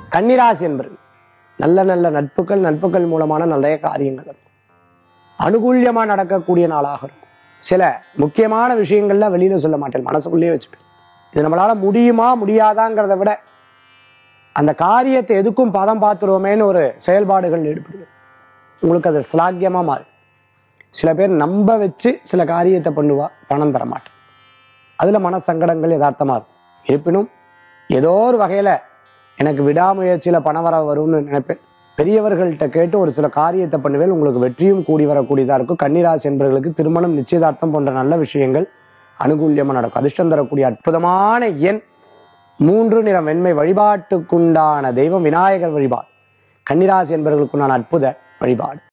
கன்னிராசி என்பது நல்ல நல்ல நட்புகள் நட்புகள் மூலமான நிறைய காரியங்கள் இருக்கும் அனுகூல்யமா நடக்கக்கூடிய நாளாக இருக்கும் சில முக்கியமான விஷயங்கள்ல வெளியில சொல்ல மாட்டேன் மனசுக்குள்ளேயே வச்சுப்பேன் இது நம்மளால முடியுமா முடியாதாங்கிறத விட அந்த காரியத்தை எதுக்கும் பதம் பார்த்துருவோமேன்னு ஒரு செயல்பாடுகள் ஈடுபடுது உங்களுக்கு அது சிலாக்கியமா மாறும் சில பேர் நம்ப வச்சு சில காரியத்தை பண்ணுவா பணம் தர மாட்டேன் அதுல மனசங்கடங்கள் யதார்த்தமா இருக்கும் இருப்பினும் ஏதோ ஒரு வகையில எனக்கு விடாமுயற்சியில பணம் வர வரும்னு நினைப்பேன் பெரியவர்கள்ட்ட கேட்டு ஒரு சில காரியத்தை பண்ணுவேன் உங்களுக்கு வெற்றியும் கூடி வரக்கூடியதா இருக்கும் கன்னிராசி என்பவர்களுக்கு திருமணம் நிச்சயதார்த்தம் போன்ற நல்ல விஷயங்கள் அனுகூல்யமா நடக்கும் அதிர்ஷ்டம் தரக்கூடிய அற்புதமான எண் மூன்று நிறம் வெண்மை வழிபாட்டுக்குண்டான தெய்வம் விநாயகர் வழிபாடு கன்னிராசி என்பவர்களுக்குண்டான அற்புத வழிபாடு